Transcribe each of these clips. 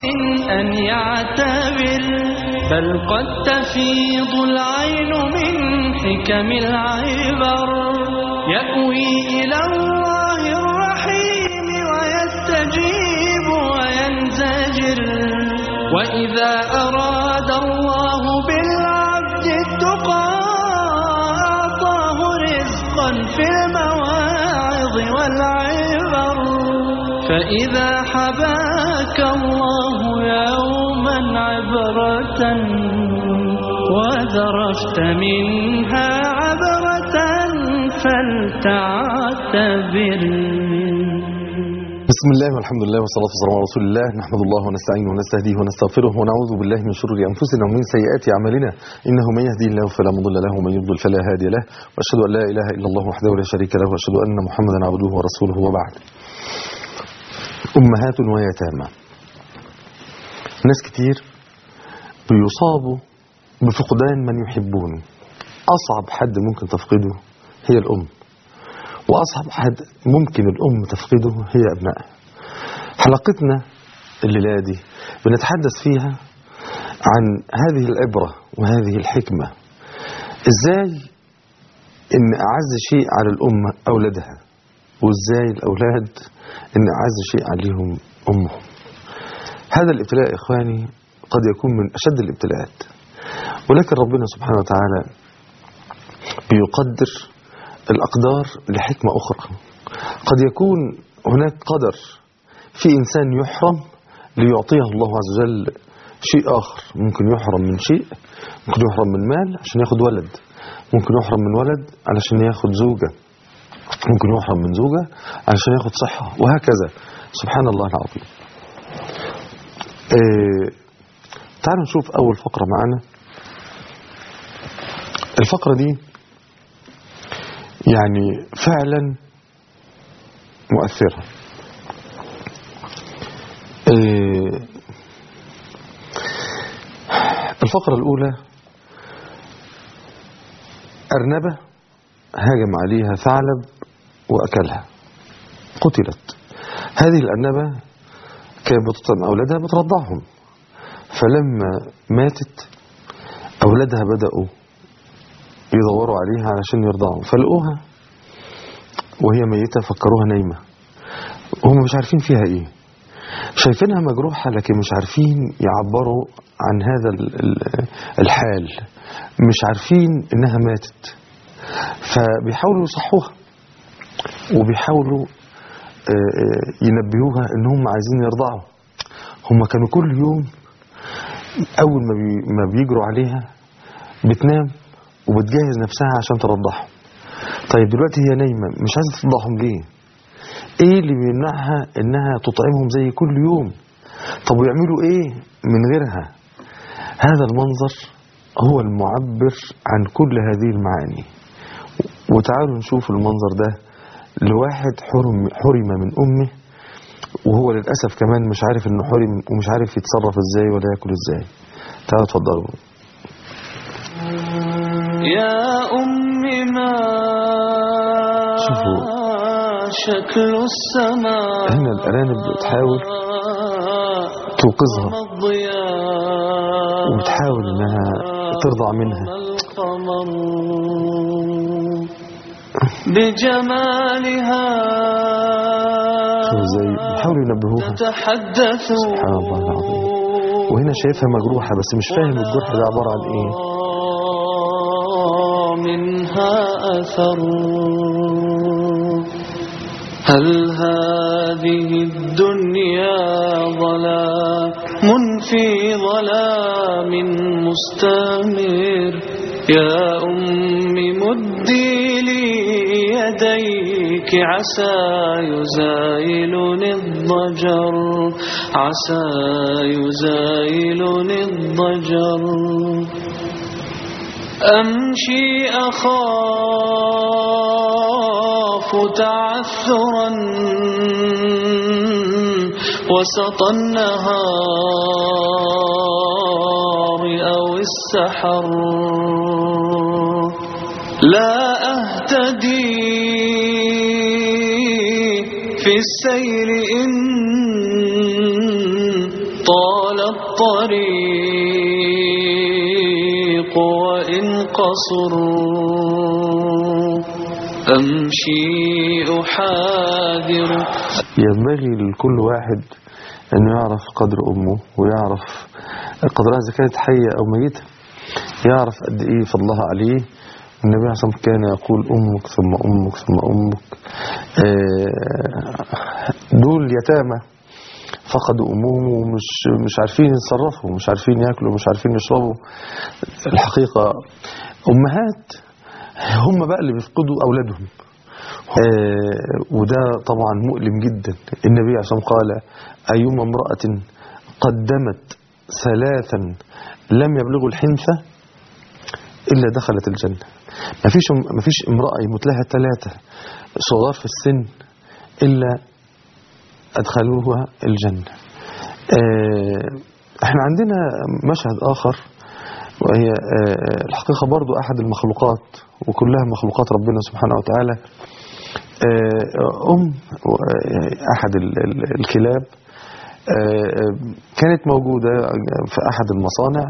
أن يعتبر بل قد تفيض العين من حكم العبر يأوي إلى الله الرحيم ويستجيب وينزجر وإذا أراد الله بالعبد التقى أعطاه رزقا في المواعظ والعبر فإذا حباك الله يوما عبرة وذرفت منها عبرة فلتعتبر بسم الله والحمد لله والصلاة والسلام على رسول الله نحمد الله ونستعينه ونستهديه ونستغفره ونعوذ بالله من شرور أنفسنا ومن سيئات أعمالنا إنه من يهدي الله فلا مضل له ومن يضلل فلا هادي له وأشهد أن لا إله إلا الله وحده لا شريك له وأشهد أن محمدا عبده ورسوله وبعد أمهات ويتامى ناس كتير بيصابوا بفقدان من يحبون أصعب حد ممكن تفقده هي الأم وأصعب حد ممكن الأم تفقده هي أبنائها حلقتنا الليلة دي بنتحدث فيها عن هذه العبرة وهذه الحكمة إزاي إن أعز شيء على الأم أولادها وإزاي الأولاد إن أعز شيء عليهم أمهم هذا الابتلاء يا إخواني قد يكون من أشد الابتلاءات ولكن ربنا سبحانه وتعالى بيقدر الأقدار لحكمة أخرى قد يكون هناك قدر في إنسان يحرم ليعطيه الله عز وجل شيء آخر ممكن يحرم من شيء ممكن يحرم من مال عشان ياخد ولد ممكن يحرم من ولد علشان ياخد زوجة ممكن يحرم من زوجة علشان ياخد صحة وهكذا سبحان الله العظيم آه تعالوا نشوف أول فقرة معنا الفقرة دي يعني فعلا مؤثرة آه الفقرة الأولى أرنبة هاجم عليها ثعلب وأكلها قتلت هذه الأرنبة كانت بتطعم أولادها بترضعهم فلما ماتت أولادها بدأوا يدوروا عليها علشان يرضعوا فلقوها وهي ميتة فكروها نايمة هم مش عارفين فيها ايه شايفينها مجروحة لكن مش عارفين يعبروا عن هذا الحال مش عارفين انها ماتت فبيحاولوا يصحوها وبيحاولوا ينبهوها ان هم عايزين يرضعوا هم كانوا كل يوم اول ما ما بيجروا عليها بتنام وبتجهز نفسها عشان ترضعهم طيب دلوقتي هي نايمة مش عايزة ترضعهم ليه ايه اللي بيمنعها انها تطعمهم زي كل يوم طب ويعملوا ايه من غيرها هذا المنظر هو المعبر عن كل هذه المعاني وتعالوا نشوف المنظر ده لواحد حرم, حرم من امه وهو للأسف كمان مش عارف انه حرم ومش عارف يتصرف ازاي ولا ياكل ازاي تعالوا اتفضلوا يا أم ما شوفوا شكل السماء هنا الأرانب بتحاول توقظها الضياء وبتحاول انها ترضع منها القمر بجمالها شوفوا ازاي بيحاولوا ينبهوها تتحدث سبحان الله العظيم وهنا شايفها مجروحة بس مش فاهم الجرح ده عبارة عن ايه منها أثر هل هذه الدنيا ظلام في ظلام مستمر يا أم مدي لي يديك عسى يزايلني الضجر عسى يزايلني الضجر أمشي أخاف تعثرا وسط النهار أو السحر لا أهتدي في السير إن طال طال الطريق وإن قصر أمشي أحاذر ينبغي لكل واحد أنه يعرف قدر أمه ويعرف قدرها إذا كانت حية أو ميتة يعرف قد إيه فضلها عليه النبي عليه الصلاة والسلام كان يقول أمك ثم أمك ثم أمك آه، دول يتامى فقدوا أمهم ومش مش عارفين يتصرفوا مش عارفين ياكلوا مش عارفين يشربوا الحقيقة أمهات هم بقى اللي بيفقدوا أولادهم آه، وده طبعا مؤلم جدا النبي عليه الصلاة والسلام قال أيما امرأة قدمت ثلاثا لم يبلغوا الحنثة إلا دخلت الجنة ما فيش ما فيش امرأة يموت لها ثلاثة صغار في السن إلا أدخلوها الجنة آه، احنا عندنا مشهد آخر وهي آه، الحقيقة برضو أحد المخلوقات وكلها مخلوقات ربنا سبحانه وتعالى آه، أم آه، أحد ال- ال- الكلاب آه، كانت موجودة في أحد المصانع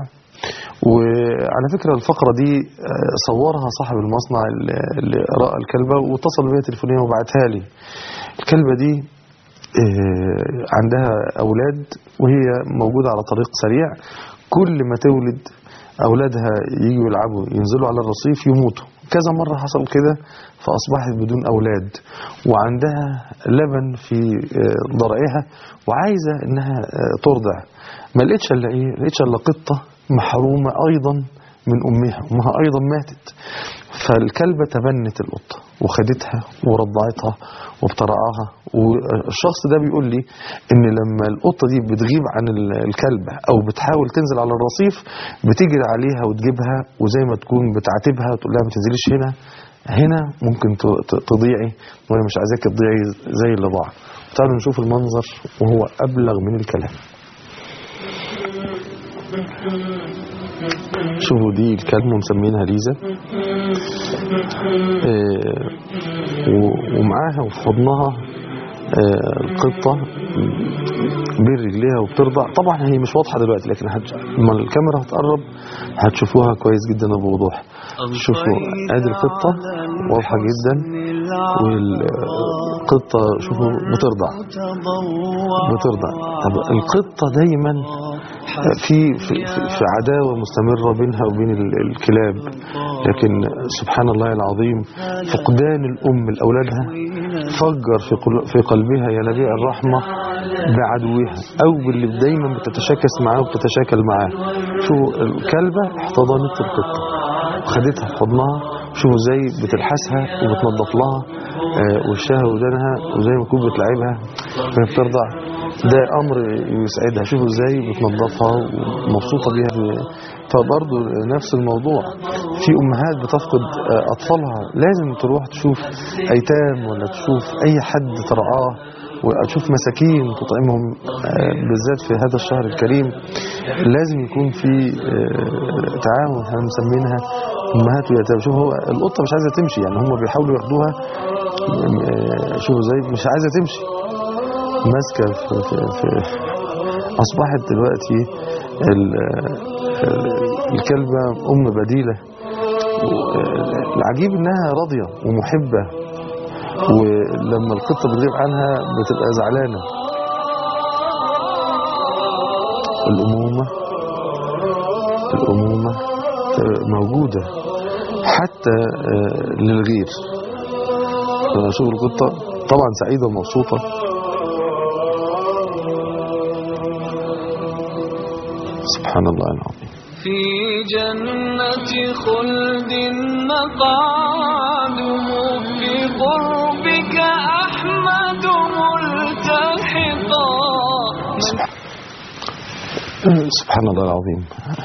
وعلى فكرة الفقرة دي آه، صورها صاحب المصنع اللي اللي رأى الكلبة واتصل بيا تليفونيا وبعتها لي الكلبة دي آه، عندها أولاد وهي موجودة على طريق سريع كل ما تولد أولادها يجوا يلعبوا ينزلوا على الرصيف يموتوا كذا مرة حصل كده فأصبحت بدون أولاد وعندها لبن في آه، ضرعها وعايزة إنها آه، ترضع ما لقيتش إلا إيه لقيتش إلا قطة محرومة أيضا من أمها أمها أيضا ماتت فالكلبة تبنت القطة وخدتها ورضعتها وبترعاها والشخص ده بيقول لي ان لما القطة دي بتغيب عن ال- الكلبة او بتحاول تنزل على الرصيف بتجري عليها وتجيبها وزي ما تكون بتعاتبها وتقول لها ما تنزليش هنا هنا ممكن ت- ت- تضيعي وانا مش عايزاك تضيعي زي اللي ضاع تعالوا نشوف المنظر وهو ابلغ من الكلام شوفوا دي الكلمة مسمينها ليزا آه، و- ومعاها وفي حضنها آه، القطة بين رجليها وبترضع طبعا هي مش واضحة دلوقتي لكن هت- لما الكاميرا هتقرب هتشوفوها كويس جدا وبوضوح شوفوا ادي القطة واضحة جدا والقطة شوفوا بترضع بترضع طب القطة دايما في في في- في عداوة مستمرة بينها وبين ال- الكلاب لكن سبحان الله العظيم فقدان الأم لأولادها فجر في قل- في قلبها ينابيع الرحمة بعدوها أو باللي دايما بتتشاكس معاه وبتتشاكل معاه شوفوا الكلبة احتضنت القطة خدتها في حضنها شوفوا ازاي بتلحسها وبتنظف لها آه، وشها ودانها وزي ما تكون بتلعبها وهي بترضع ده امر يسعدها شوفوا ازاي بتنظفها ومبسوطه بيها فبرضه نفس الموضوع في امهات بتفقد آه، اطفالها لازم تروح تشوف ايتام ولا تشوف اي حد ترعاه وتشوف مساكين تطعمهم آه، بالذات في هذا الشهر الكريم لازم يكون في آه، تعاون احنا مسمينها امهات ويتامى شوف هو القطه مش عايزه تمشي يعني هم بيحاولوا ياخدوها آه، شوفوا ازاي مش عايزه تمشي ماسكه في, في, في اصبحت دلوقتي ال- آه، الكلبه ام بديله و- العجيب انها راضيه ومحبه ولما القطه بتغيب عنها بتبقى زعلانه الامومه الامومه آه، موجوده حتى آه، للغير لما اشوف القطه طبعا سعيده ومبسوطه سبحان الله العظيم في جنة خلد مقعده في قربك أحمد ملتحقا سبحان الله العظيم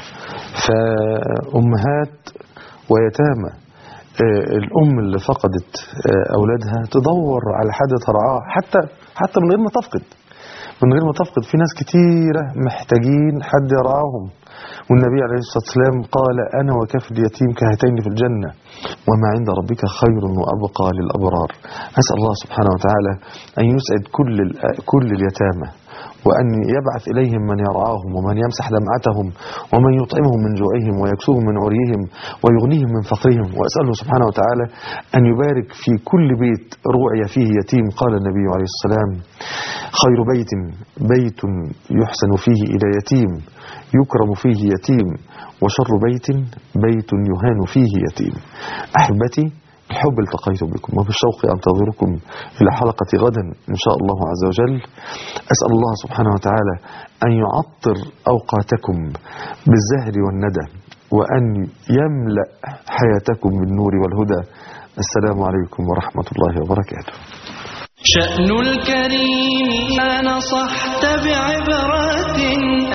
فأمهات ويتامى آه، الأم اللي فقدت آه، أولادها تدور على حد ترعاه حتى حتى من غير ما تفقد من غير ما تفقد في ناس كتيرة محتاجين حد يرعاهم والنبي عليه الصلاة والسلام قال أنا وكفل اليتيم كهاتين في الجنة وما عند ربك خير وأبقى للأبرار أسأل الله سبحانه وتعالى أن يسعد كل ال- كل اليتامى وأن يبعث إليهم من يرعاهم ومن يمسح دمعتهم ومن يطعمهم من جوعهم ويكسوهم من عريهم ويغنيهم من فقرهم وأسأله سبحانه وتعالى أن يبارك في كل بيت روعي فيه يتيم قال النبي عليه السلام خير بيت بيت يحسن فيه إلى يتيم يكرم فيه يتيم وشر بيت بيت يهان فيه يتيم أحبتي الحب التقيت بكم وبالشوق أنتظركم إلى حلقة غدا إن شاء الله عز وجل أسأل الله سبحانه وتعالى أن يعطر أوقاتكم بالزهر والندى وأن يملأ حياتكم بالنور والهدى السلام عليكم ورحمة الله وبركاته شأن الكريم ما نصحت بعبرة